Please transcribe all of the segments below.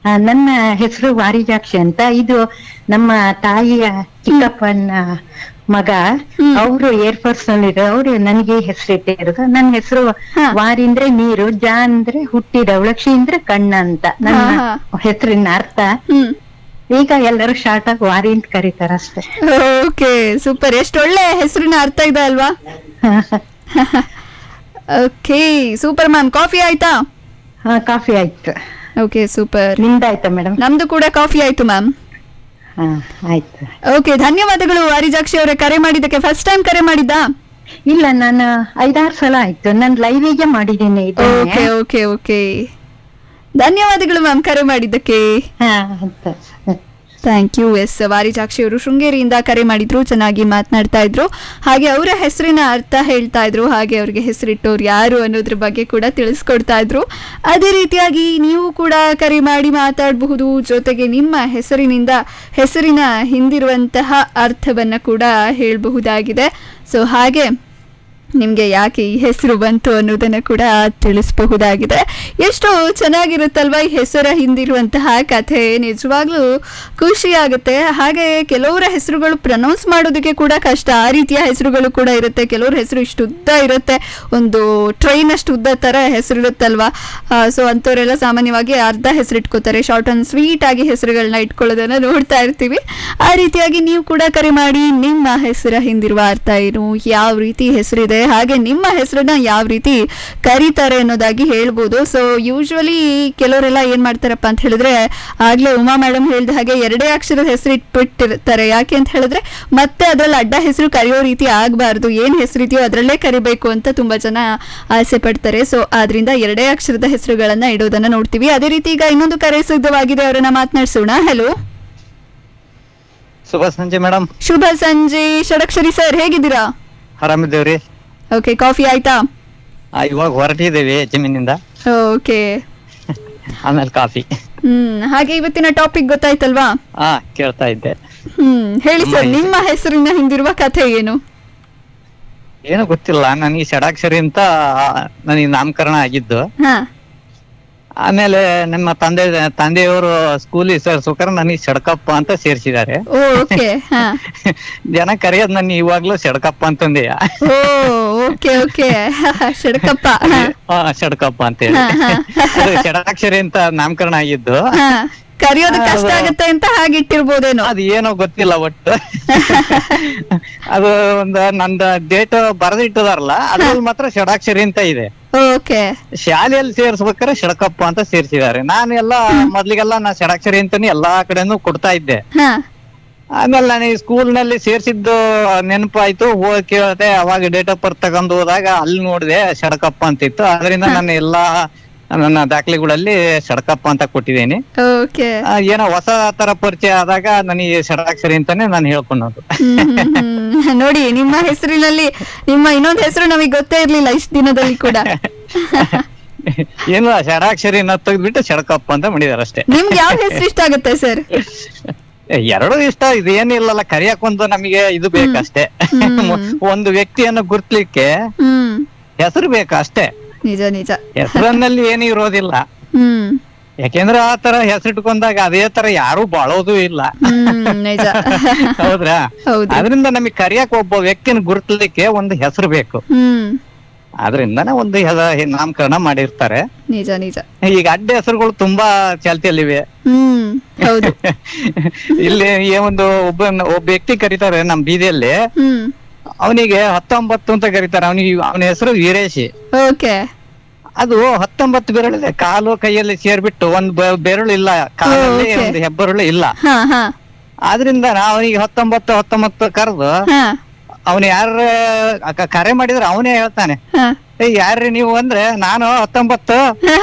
ಆ, ನನ್ನ ಹೆಸರು ವಾರಿಜಾಕ್ಷಿ ಅಂತ ಇದು ನಮ್ಮ ತಾಯಿಯ ಚಿಕ್ಕಪ್ಪನ ಮಗ ಅವರು ಏರ್ಫೋರ್ಸ್ ನಲ್ಲಿ ಅವರು ನನಗೆ ಹೆಸರಿಟ್ಟಿರೋದು ನನ್ನ ಹೆಸರು ಹಾ. ವಾರಿ ಅಂದ್ರೆ ನೀರು ಜಾ ಅಂದ್ರೆ ಹುಟ್ಟಿದವಳು ಕ್ಷಿ ಅಂದ್ರೆ ಕಣ್ಣ ಅಂತ ನನ್ನ ಹಾ, ಹೆಸರಿನ ಅರ್ಥ ಹ್ಮ್ ಈಗ ಎಲ್ಲರೂ ಶಾರ್ಟ್ ಆಗಿ ವಾರಿ ಅಂತ ಕರೀತಾರ ಅಷ್ಟೇ ಓಕೆ ಸೂಪರ್ ಎಷ್ಟು ಒಳ್ಳೆ ಹೆಸರಿನ ಅರ್ಥ ಇದೆ ಅಲ್ವಾ ಓಕೆ ಸೂಪರ್ ಮ್ಯಾಮ್ ಕಾಫಿ ಆಯ್ತಾ ಹಾ ಕಾಫಿ ಆಯ್ತು ಓಕೆ ಸೂಪರ್ ನಿಮ್ದಾಯ್ತಾ ಮೇಡಮ್ ನಮ್ದು ಕೂಡ ಕಾಫಿ ಆಯ್ತು ಮ್ಯಾಮ್ ಹಾ ಆಯ್ತು ಓಕೆ ಧನ್ಯವಾದಗಳು ವಾರಿಜಾಕ್ಷಿ ಅವರೇ ಕರೆ ಮಾಡಿದ್ದಕ್ಕೆ ಫಸ್ಟ್ ಟೈಮ್ ಕರೆ ಮಾಡಿದ್ದಾ ಇಲ್ಲ ನಾನು ಐದಾರು ಸಲ ಆಯ್ತು ನಾನು ಲೈವಿಗೆ ಮಾಡಿದ್ದೀನಿ ಓಕೆ ಇದನ್ನೇ. ಓಕೆ ಓಕೆ ಧನ್ಯವಾದಗಳು ಮ್ಯಾಮ್ ಕರೆ ಮಾಡಿದ್ದಕ್ಕೆ ಹಾ ಆಯ್ತು ಥ್ಯಾಂಕ್ ಯು ಎಸ್ ವಾರಿಜಾಕ್ಷಿ ಅವರು ಶೃಂಗೇರಿಯಿಂದ ಕರೆ ಮಾಡಿದ್ರು ಚೆನ್ನಾಗಿ ಮಾತನಾಡ್ತಾ ಇದ್ರು ಹಾಗೆ ಅವರ ಹೆಸರಿನ ಅರ್ಥ ಹೇಳ್ತಾ ಇದ್ರು ಹಾಗೆ ಅವರಿಗೆ ಹೆಸರಿಟ್ಟವ್ರು ಯಾರು ಅನ್ನೋದ್ರ ಬಗ್ಗೆ ಕೂಡ ತಿಳಿಸ್ಕೊಡ್ತಾ ಇದ್ರು ಅದೇ ರೀತಿಯಾಗಿ ನೀವು ಕೂಡ ಕರೆ ಮಾಡಿ ಮಾತಾಡಬಹುದು ಜೊತೆಗೆ ನಿಮ್ಮ ಹೆಸರಿನಿಂದ ಹೆಸರಿನ ಹಿಂದಿರುವಂತಹ ಅರ್ಥವನ್ನು ಕೂಡ ಹೇಳಬಹುದಾಗಿದೆ ಸೊ ಹಾಗೆ ನಿಮಗೆ ಯಾಕೆ ಈ ಹೆಸರು ಬಂತು ಅನ್ನೋದನ್ನು ಕೂಡ ತಿಳಿಸಬಹುದಾಗಿದೆ ಎಷ್ಟು ಚೆನ್ನಾಗಿರುತ್ತಲ್ವಾ ಈ ಹೆಸರ ಹಿಂದಿರುವಂತಹ ಕಥೆ ನಿಜವಾಗ್ಲೂ ಖುಷಿ ಆಗುತ್ತೆ ಹಾಗೆ ಕೆಲವರ ಹೆಸರುಗಳು ಪ್ರನೌನ್ಸ್ ಮಾಡೋದಕ್ಕೆ ಕೂಡ ಕಷ್ಟ ಆ ರೀತಿಯ ಹೆಸರುಗಳು ಕೂಡ ಇರುತ್ತೆ ಕೆಲವ್ರ ಹೆಸರು ಇಷ್ಟು ಉದ್ದ ಇರುತ್ತೆ ಒಂದು ಟ್ರೈನ್ ಅಷ್ಟು ಉದ್ದ ಥರ ಹೆಸರಿರುತ್ತಲ್ವಾ ಸೊ ಅಂಥವರೆಲ್ಲ ಸಾಮಾನ್ಯವಾಗಿ ಅರ್ಧ ಹೆಸರು ಇಟ್ಕೋತಾರೆ ಶಾರ್ಟ್ ಅಂಡ್ ಸ್ವೀಟ್ ಆಗಿ ಹೆಸರುಗಳನ್ನ ಇಟ್ಕೊಳ್ಳೋದನ್ನ ನೋಡ್ತಾ ಇರ್ತೀವಿ ಆ ರೀತಿಯಾಗಿ ನೀವು ಕೂಡ ಕರೆ ಮಾಡಿ ನಿಮ್ಮ ಹೆಸರ ಹಿಂದಿರುವ ಅರ್ಥ ಏನು ಯಾವ ರೀತಿ ಹೆಸರಿದೆ ಹಾಗೆ ನಿಮ್ಮ ಹೆಸರನ್ನ ಯಾವ ರೀತಿ ಕರೀತಾರೆ ಅನ್ನೋದಾಗಿ ಹೇಳ್ಬೋದು ಸೊ ಯೂಶ್ವಲಿ ಕೆಲವರೆಲ್ಲ ಏನ್ ಮಾಡ್ತಾರಪ್ಪ ಅಂತ ಹೇಳಿದ್ರೆ ಆಗ್ಲೇ ಉಮಾ ಮೇಡಮ್ ಹೇಳ್ದ ಹಾಗೆ ಎರಡೇ ಅಕ್ಷರದ ಹೆಸರು ಇಟ್ಬಿಟ್ಟಿರ್ತಾರೆ ಯಾಕೆ ಅಂತ ಹೇಳಿದ್ರೆ ಮತ್ತೆ ಅದ್ರಲ್ಲಿ ಅಡ್ಡ ಹೆಸರು ಕರೆಯೋ ರೀತಿ ಆಗಬಾರ್ದು ಏನ್ ಹೆಸರಿದೆಯೋ ಅದರಲ್ಲೇ ಕರಿಬೇಕು ಅಂತ ತುಂಬಾ ಜನ ಆಸೆ ಪಡ್ತಾರೆ ಸೊ ಆದ್ರಿಂದ ಎರಡೇ ಅಕ್ಷರದ ಹೆಸರುಗಳನ್ನ ಇಡೋದನ್ನ ನೋಡ್ತೀವಿ ಅದೇ ರೀತಿ ಈಗ ಇನ್ನೊಂದು ಕರೆ ಸಿದ್ಧವಾಗಿದೆ ಅವರನ್ನ ಮಾತನಾಡಿಸೋಣ ಹಲೋ ಶುಭ ಸಂಜೆ ಮೇಡಮ್ ಶುಭ ಸಂಜೆ ಷಡಕ್ಷರಿ ಸರ್ ಹೇಗಿದ್ದೀರಾ ಆರಾಮಿದ್ದೇವ್ರಿ ಓಕೆ ಕಾಫಿ ಆಯ್ತಾ ಆ, ಇವಾಗ ಹೊರಟಿದ್ದೇವೆ ಜಮೀನಿಂದ ಓಕೆ ಆಮೇಲೆ ಕಾಫಿ ಹ್ಮ್ ಹಾಗೆ ಇವತ್ತಿನ ಟಾಪಿಕ್ ಗೊತ್ತಾಯ್ತಲ್ವಾ ಹಾ ಕೇಳ್ತಾ ಇದ್ದೆ ಹ್ಮ್ ಹೇಳಿ ಸರ್ ನಮ್ಮ ನಿಮ್ಮ ಹೆಸರಿನ ಹಿಂದಿರುವ ಕಥೆ ಏನು ಏನೋ ಗೊತ್ತಿಲ್ಲ ನನಗೆ ಷಡಾಕ್ಷರಿ ಅಂತ ನನಗೆ ನಾಮಕರಣ ಆಗಿದ್ದು ಹಾ ಆಮೇಲೆ ನಮ್ಮ ತಂದೆ ತಂದೆಯವರು ಸ್ಕೂಲಿಗೆ ಸೇರ್ಸ್ಬೇಕಾದ್ರೆ ನನಗೆ ಶಡ್ಕಪ್ಪ ಅಂತ ಸೇರ್ಸಿದ್ದಾರೆ ಓ ಓಕೆ ಹಾ ಜನ ಕರೆಯೋದ್ ನನ್ನ ಇವಾಗ್ಲೂ ಶಡ್ಕಪ್ಪ ಅಂತಂದೆಯ ಓ ಓಕೆ ಓಕೆ ಶಡ್ಕಪ್ಪ ಹಾ ಹಾ ಶಡ್ಕಪ್ಪ ಅಂತ ಹೇಳಿ ಹಾ, ಹಾ. ಅದು ಷಡಾಕ್ಷರಿ ಅಂತ ನಾಮಕರಣ ಆಗಿದ್ದು ಹಾ ಕರೆಯೋದು ಕಷ್ಟ ಆಗತ್ತೆ ಅಂತ ಹಾಗಿಟ್ಟಿರ್ಬೋದೇನೋ ಅದು ಏನೋ ಗೊತ್ತಿಲ್ಲ ಒಟ್ಟು ಅದು ಒಂದು ನಂದ ಡೇಟ್ ಬರೆದಿಟ್ಟದಾರಲ್ಲ ಅದ್ರಲ್ಲಿ ಮಾತ್ರ ಷಡಾಕ್ಷರಿ ಅಂತ ಇದೆ ಓಕೆ ಶಾಲೆಯಲ್ಲಿ ಸೇರ್ಸ್ಬೇಕಾದ್ರೆ ಷಡಕಪ್ಪ ಅಂತ ಸೇರ್ಸಿದ್ದಾರೆ ನಾನು ಎಲ್ಲ ಮೊದ್ಲಿಗೆಲ್ಲ ನಾ ಷಡಾಕ್ಷರಿ ಅಂತಾನೆ ಎಲ್ಲಾ ಕಡೆನೂ ಕೊಡ್ತಾ ಇದ್ದೆ ಹಾ ಆಮೇಲೆ ನನಗೆ ಸ್ಕೂಲ್ ನಲ್ಲಿ ಸೇರ್ಸಿದ್ದು ನೆನಪಾಯ್ತು ಹೋಗಿ ಕೇಳ್ದೆ ಅವಾಗ ಡೇಟ್ ಆಫ್ ಬರ್ತ್ ತಗೊಂಡು ಹೋದಾಗ ಅಲ್ಲಿ ನೋಡಿದೆ ಷಡಕಪ್ಪ ಅಂತಿತ್ತು ಅದರಿಂದ ನಾನು ಎಲ್ಲಾ ನನ್ನ ದಾಖಲೆಗಳಲ್ಲಿ ಷಡಕಪ್ಪ ಅಂತ ಕೊಟ್ಟಿದ್ದೀನಿ ಓಕೆ ಆ, ಏನೋ ಹೊಸ ತರ ಪರಿಚಯ ಆದಾಗ ನನಗೆ ಷಡಾಕ್ಷರಿ ಅಂತಾನೆ ನಾನು ಹೇಳ್ಕೊಂಡದ್ದು ನೋಡಿ ನಿಮ್ಮ ಹೆಸರಿನಲ್ಲಿ ನಿಮ್ಮ ಇನ್ನೊಂದು ಹೆಸರು ನಮಗೆ ಗೊತ್ತೇ ಇರ್ಲಿಲ್ಲ ಇಷ್ಟು ದಿನದಲ್ಲಿ ಕೂಡ ಏನು ಷಡಾಕ್ಷರಿ ತೆಗೆದ್ಬಿಟ್ಟು ಷಡಕಪ್ಪ ಅಂತ ಮಾಡಿದಾರೆ ಅಷ್ಟೇ ನಿಮ್ಗೆ ಯಾವ ಹೆಸರು ಇಷ್ಟ ಆಗುತ್ತೆ ಸರ್ ಎರಡು ಇಷ್ಟ ಇದು ಏನಿಲ್ಲಲ್ಲ ಕರಿಯಕ್ ಒಂದು ನಮಗೆ ಇದು ಬೇಕಷ್ಟೇ ಒಂದು ವ್ಯಕ್ತಿಯನ್ನು ಗುರ್ತ್ಲಿಕ್ಕೆ ಹ್ಮ್ ಹೆಸರು ಬೇಕು ಅಷ್ಟೇ ನಿಜ ನಿಜ ಹೆಸರಿನಲ್ಲಿ ಏನು ಇರೋದಿಲ್ಲ ಹ್ಮ್ ಯಾಕೆಂದ್ರೆ ಆ ತರ ಹೆಸರಿಟ್ಕೊಂಡಾಗ ಅದೇ ತರ ಯಾರು ಬಾಳೋದು ಇಲ್ಲ ಹ್ಮ್ ನಿಜ ಹೌದ್ರಾ ಹೌದು ಅದರಿಂದ ನಮಗೆ ಕರಿಯಕ್ ಒಬ್ಬ ವ್ಯಕ್ತಿನ ಗುರುತಿಸ್ಲಿಕ್ಕೆ ಒಂದು ಹೆಸರು ಬೇಕು ಹ್ಮ್ ಅದರಿಂದನೇ ಒಂದು ಹೆ- ನಾಮಕರಣ ಮಾಡಿರ್ತಾರೆ ನಿಜ ನಿಜ ಈಗ ಅಡ್ಡ ಹೆಸರುಗಳು ತುಂಬಾ ಚಾಲ್ತಿಯಲ್ಲಿವೆ ಹ್ಮ್ ಹೌದು ಇಲ್ಲಿ ಈ ಒಂದು ಒಬ್ಬ ಒಬ್ಬ ವ್ಯಕ್ತಿ ಕರೀತಾರೆ ನಮ್ ಬೀದಿಯಲ್ಲಿ ಹ್ಮ್ ಅವನಿಗೆ ಹತ್ತೊಂಬತ್ತು ಅಂತ ಕರೀತಾರೆ ಅವನಿಗೆ ಅವನ ಹೆಸರು ವೀರೇಶಿ ಓಕೆ ಅದು ಹತ್ತೊಂಬತ್ತು ಬೆರಳಿದೆ ಕಾಲು ಕೈಯಲ್ಲಿ ಸೇರ್ಬಿಟ್ಟು ಒಂದ್ ಬೆ- ಬೆರಳು ಇಲ್ಲ ಕಾಲಲ್ಲಿ Okay. ಒಂದು ಹೆಬ್ಬೆರಳು ಇಲ್ಲ ಹಾ ಹಾ ಆದ್ರಿಂದ ನಾ ಅವನಿಗೆ ಹತ್ತೊಂಬತ್ತು ಹತ್ತೊಂಬತ್ತು ಕರೆದು ಹಾ ಅವನು ಯಾರ ಕರೆ ಮಾಡಿದ್ರೆ ಅವನೇ ಹೇಳ್ತಾನೆ ಹಾ ಏ ಯಾರ್ರಿ ನೀವು ಅಂದ್ರೆ ನಾನು ಹತ್ತೊಂಬತ್ತು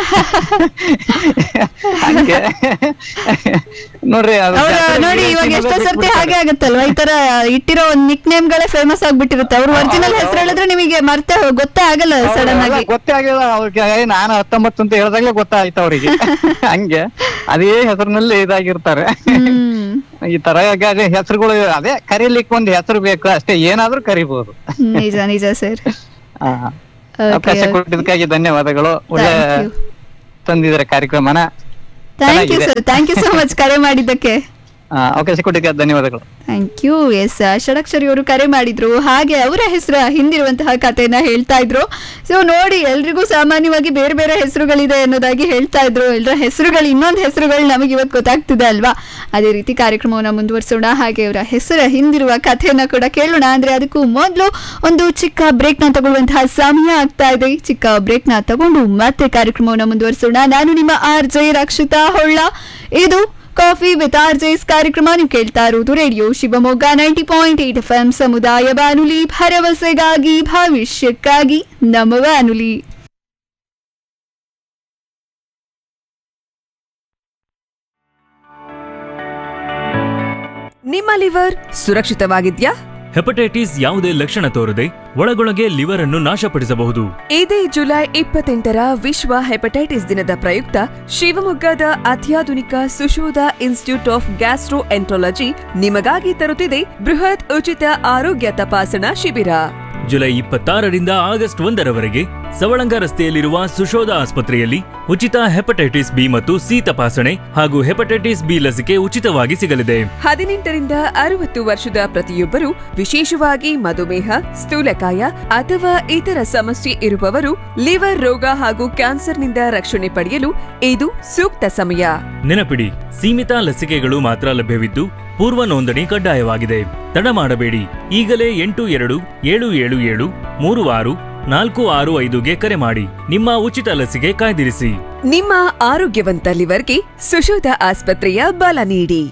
ಹಂಗೆ ನೋಡ್ರಿ ಅದು ಅವ್ರ ಜಾತ್ರೆ ನೋಡಿ ಇವಾಗ ವೀರೇಶಿ ಎಷ್ಟೋ ಮುಗಿದ್ ಸರ್ತಿ ಬಿಟ್ಬಿಡ್ತಾರೆ. ಹಾಗೆ ಆಗತ್ತಲ್ವಾ ಈ ತರ ಇಟ್ಟಿರೋ ಒಂದ್ ನಿಕ್ ನೇಮ್ ಗಳೇ ಫೇಮಸ್ ಆಗ್ಬಿಟ್ಟಿರುತ್ತೆ ಅವ್ರ ಒರಿಜಿನಲ್ ಹೆಸರು ಹೇಳಿದ್ರೆ ನಿಮಗೆ ಮರ್ತೆ ಹೋ- ಗೊತ್ತೇ ಆಗಲ್ಲ ಸಡನ್ ಅವ್ರೆಲ್ಲ ಆಗಿ ಗೊತ್ತೇ ಆಗಿಲ್ಲ ಅವ್ರಿಗೆ ಏ, ನಾನು ಹತ್ತೊಂಬತ್ತು ಅಂತ ಹೇಳಿದಾಗ್ಲೇ ಗೊತ್ತಾಯ್ತು ಅವ್ರಿಗೆ ಹಂಗೆ ಅದೇ ಹೆಸರಿನಲ್ಲಿ ಇದಾಗಿರ್ತಾರೆ ಹ್ಮ್ ಈ ತರ ಹಾಗಾಗಿ ಹೆಸರುಗಳು ಅದೇ ಕರೀಲಿಕ್ಕೆ ಒಂದು ಹೆಸರು ಬೇಕು ಅಷ್ಟೇ ಏನಾದ್ರೂ ಕರಿಬಹುದು ನಿಜ ನಿಜ ಸರ್ ಆ, ಅವಕಾಶ ಕೊಟ್ಟಿದ್ದಕ್ಕಾಗಿ ಧನ್ಯವಾದಗಳು ಒಳ್ಳೆ Thank you. ತಂದಿದ್ದಾರೆ ಕಾರ್ಯಕ್ರಮನ ಥ್ಯಾಂಕ್ ಯು ಚೆನ್ನಾಗಿದೆ. Sir thank you so much ಕರೆ ಮಾಡಿದ್ದಕ್ಕೆ ಆ, ಅವಕಾಶ ಕೊಟ್ಟಿದ್ದಕ್ಕೆ ಧನ್ಯವಾದಗಳು ಥ್ಯಾಂಕ್ ಯು ಎಸ್ ಷಡಕ್ಷರಿ ಅವರು ಕರೆ ಮಾಡಿದ್ರು ಹಾಗೆ ಅವರ ಹೆಸರ ಹಿಂದಿರುವಂತಹ ಕಥೆನ ಹೇಳ್ತಾ ಇದ್ರು ಸೊ ನೋಡಿ ಎಲ್ರಿಗೂ ಸಾಮಾನ್ಯವಾಗಿ ಬೇರೆ ಬೇರೆ ಹೆಸರುಗಳಿದೆ ಅನ್ನೋದಾಗಿ ಹೇಳ್ತಾ ಇದ್ರು ಎಲ್ಲರ ಹೆಸರುಗಳು ಇನ್ನೊಂದು ಹೆಸರುಗಳು ನಮಗೆ ಇವತ್ತು ಗೊತ್ತಾಗ್ತಿದೆ ಅಲ್ವಾ ಅದೇ ರೀತಿ ಕಾರ್ಯಕ್ರಮವನ್ನು ಮುಂದುವರಿಸೋಣ ಹಾಗೆ ಅವರ ಹೆಸರ ಹಿಂದಿರುವ ಕಥೆಯನ್ನ ಕೂಡ ಕೇಳೋಣ ಅಂದ್ರೆ ಅದಕ್ಕೂ ಮೊದಲು ಒಂದು ಚಿಕ್ಕ ಬ್ರೇಕ್ನ ತಗೊಳ್ಳುವಂತಹ ಸಮಯ ಆಗ್ತಾ ಇದೆ ಚಿಕ್ಕ ಬ್ರೇಕ್ನ ತಗೊಂಡು ಮತ್ತೆ ಕಾರ್ಯಕ್ರಮವನ್ನು ಮುಂದುವರಿಸೋಣ ನಾನು ನಿಮ್ಮ ಆರ್ ಜೆ ರಕ್ಷಿತಾ ಹೊಳ್ಳ ಇದು ಕಾಫಿ ವಿತ್ ಆರ್ ಜೆಸ್ ಕಾರ್ಯಕ್ರಮ ನೀವು ಕೇಳ್ತಾ ಇರೋದು radio Shivamogga ninety point eight F M ಸಮುದಾಯ ಬಾನುಲಿ ಭರವಸೆಗಾಗಿ ಭವಿಷ್ಯಕ್ಕಾಗಿ ನಮ್ಮ ಬಾನುಲಿ ನಿಮ್ಮ ಲಿವರ್ ಸುರಕ್ಷಿತವಾಗಿದ್ಯಾ ಹೆಪಟೈಟಿಸ್ ಯಾವುದೇ ಲಕ್ಷಣ ತೋರದೆ ಒಳಗೊಳಗೆ ಲಿವರ್ ಅನ್ನು ನಾಶಪಡಿಸಬಹುದು ಇದೇ ಜುಲೈ ಇಪ್ಪತ್ತೆಂಟರ ವಿಶ್ವ ಹೆಪಟೈಟಿಸ್ ದಿನದ ಪ್ರಯುಕ್ತ ಶಿವಮೊಗ್ಗದ ಅತ್ಯಾಧುನಿಕ Sushodha institute of gastroenterology ನಿಮಗಾಗಿ ತರುತ್ತಿದೆ ಬೃಹತ್ ಉಚಿತ ಆರೋಗ್ಯ ತಪಾಸಣಾ ಶಿಬಿರ ಜುಲೈ ಇಪ್ಪತ್ತಾರರಿಂದ ಆಗಸ್ಟ್ ಒಂದರವರೆಗೆ ಸವಳಂಗ ರಸ್ತೆಯಲ್ಲಿರುವ ಸುಶೋಧ ಆಸ್ಪತ್ರೆಯಲ್ಲಿ ಉಚಿತ ಹೆಪಟೈಟಿಸ್ ಬಿ ಮತ್ತು ಸಿ ತಪಾಸಣೆ ಹಾಗೂ ಹೆಪಟೈಟಿಸ್ ಬಿ ಲಸಿಕೆ ಉಚಿತವಾಗಿ ಸಿಗಲಿದೆ ಹದಿನೆಂಟರಿಂದ ಅರವತ್ತು ವರ್ಷದ ಪ್ರತಿಯೊಬ್ಬರು ವಿಶೇಷವಾಗಿ ಮಧುಮೇಹ ಸ್ಥೂಲಕಾಯ ಅಥವಾ ಇತರ ಸಮಸ್ಯೆ ಇರುವವರು ಲಿವರ್ ರೋಗ ಹಾಗೂ ಕ್ಯಾನ್ಸರ್ನಿಂದ ರಕ್ಷಣೆ ಪಡೆಯಲು ಇದು ಸೂಕ್ತ ಸಮಯ ನೆನಪಿಡಿ ಸೀಮಿತ ಲಸಿಕೆಗಳು ಮಾತ್ರ ಲಭ್ಯವಿದ್ದು ಪೂರ್ವ ನೋಂದಣಿ ಕಡ್ಡಾಯವಾಗಿದೆ ತಡ ಮಾಡಬೇಡಿ ಈಗಲೇ ಎಂಟು ಎರಡು ಏಳು ಏಳು ಏಳು ಮೂರು ಆರು ನಾಲ್ಕು ಆರು ಐದುಗೆ ಕರೆ ಮಾಡಿ ನಿಮ್ಮ ಉಚಿತ ಲಸಿಕೆ ಕಾಯ್ದಿರಿಸಿ ನಿಮ್ಮ ಆರೋಗ್ಯವಂತ ಲಿವರ್ಗೆ ಸುಶೋಧ ಆಸ್ಪತ್ರೆಯ ಬಲ ನೀಡಿ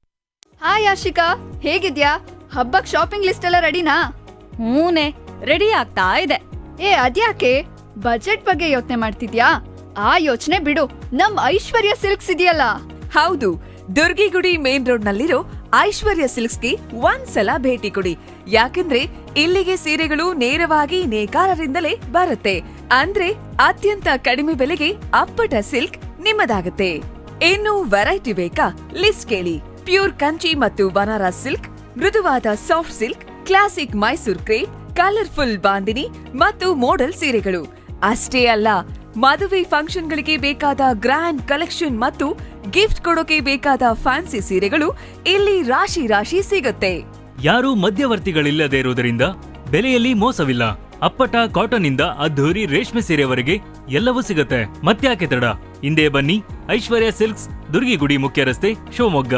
ಹಾಯ್ ಆಶಿಕಾ ಹೇಗಿದ್ಯಾ ಹಬ್ಬಕ್ ಶಾಪಿಂಗ್ ಲಿಸ್ಟ್ ಎಲ್ಲ ರೆಡಿನಾ ಹೂನೆ ರೆಡಿ ಆಗ್ತಾ ಇದೆ ಏ ಅದ್ಯಾಕೆ ಬಜೆಟ್ ಬಗ್ಗೆ ಯೋಚನೆ ಮಾಡ್ತಿದ್ಯಾ ಆ ಯೋಚನೆ ಬಿಡು ನಮ್ ಐಶ್ವರ್ಯ ಸಿಲ್ಕ್ಸ್ ಇದೆಯಲ್ಲ ಹೌದು ದುರ್ಗಿಗುಡಿ ಮೇನ್ ರೋಡ್ ನಲ್ಲಿರೋ ಐಶ್ವರ್ಯ ಸಿಲ್ಕ್ಸ್ಗೆ ಒಂದ್ಸಲ ಭೇಟಿ ಕೊಡಿ ಯಾಕಂದ್ರೆ ಇಲ್ಲಿಗೆ ಸೀರೆಗಳು ನೇರವಾಗಿ ನೇಕಾರರಿಂದಲೇ ಬರುತ್ತೆ ಅಂದ್ರೆ ಅತ್ಯಂತ ಕಡಿಮೆ ಬೆಲೆಗೆ ಅಪ್ಪಟ ಸಿಲ್ಕ್ ನಿಮ್ಮದಾಗುತ್ತೆ ಇನ್ನು ವೆರೈಟಿ ಬೇಕಾ ಲಿಸ್ಟ್ ಕೇಳಿ ಪ್ಯೂರ್ ಕಂಚಿ ಮತ್ತು ಬನಾರಸ್ ಸಿಲ್ಕ್ ಮೃದುವಾದ soft silk classic Mysore crepe colourful bandhani ಮತ್ತು ಮೋಡಲ್ ಸೀರೆಗಳು ಅಷ್ಟೇ ಅಲ್ಲ ಮದುವೆ ಫಂಕ್ಷನ್ಗಳಿಗೆ ಬೇಕಾದ ಗ್ರ್ಯಾಂಡ್ ಕಲೆಕ್ಷನ್ ಮತ್ತು ಗಿಫ್ಟ್ ಕೊಡೋಕೆ ಬೇಕಾದ ಫ್ಯಾನ್ಸಿ ಸೀರೆಗಳು ಇಲ್ಲಿ ರಾಶಿ ರಾಶಿ ಸಿಗುತ್ತೆ ಯಾರೂ ಮಧ್ಯವರ್ತಿಗಳಿಲ್ಲದೆ ಇರುವುದರಿಂದ ಬೆಲೆಯಲ್ಲಿ ಮೋಸವಿಲ್ಲ ಅಪ್ಪಟ ಕಾಟನ್ ಇಂದ ಅದ್ಧೂರಿ ರೇಷ್ಮೆ ಸೀರೆವರೆಗೆ ಎಲ್ಲವೂ ಸಿಗುತ್ತೆ ಮತ್ತ್ಯಾಕೆ ತಡ ಹಿಂದೆ ಬನ್ನಿ ಐಶ್ವರ್ಯ ಸಿಲ್ಕ್ಸ್ ದುರ್ಗಿಗುಡಿ ಮುಖ್ಯ ರಸ್ತೆ ಶಿವಮೊಗ್ಗ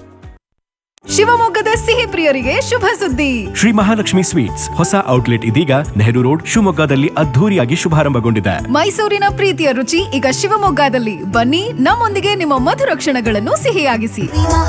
ಶಿವಮೊಗ್ಗದ ಸಿಹಿ ಪ್ರಿಯರಿಗೆ ಶುಭ ಸುದ್ದಿ ಶ್ರೀ ಮಹಾಲಕ್ಷ್ಮಿ ಸ್ವೀಟ್ಸ್ ಹೊಸ ಔಟ್ಲೆಟ್ ಇದೀಗ ನೆಹರು ರೋಡ್ ಶಿವಮೊಗ್ಗದಲ್ಲಿ ಅದ್ಧೂರಿಯಾಗಿ ಶುಭಾರಂಭಗೊಂಡಿದೆ ಮೈಸೂರಿನ ಪ್ರೀತಿಯ ರುಚಿ ಈಗ ಶಿವಮೊಗ್ಗದಲ್ಲಿ ಬನ್ನಿ ನಮ್ಮೊಂದಿಗೆ ನಿಮ್ಮ ಮಧುರ ಕ್ಷಣಗಳನ್ನು ಸಿಹಿಯಾಗಿಸಿ